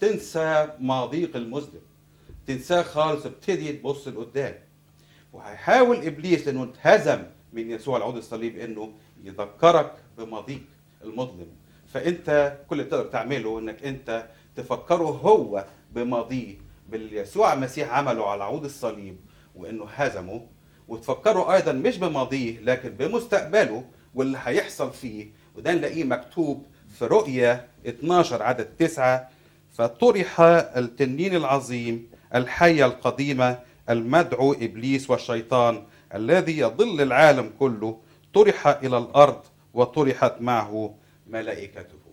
تنسى ماضيك المذنب تنساه خالص ابتدي تبص لقدام وهيحاول ابليس لانه اتهزم من يسوع العود الصليب انه يذكرك بماضيك المظلم فانت كل اللي تقدر تعمله انك انت تفكره هو بماضيه باللي يسوع المسيح عمله على عود الصليب وانه هزمه وتفكروا ايضا مش بماضيه لكن بمستقبله واللي هيحصل فيه وده نلاقيه مكتوب في رؤيا 12 عدد 9 فطرح التنين العظيم الحية القديمة المدعو إبليس والشيطان الذي يضل العالم كله طرح إلى الأرض وطرحت معه ملائكته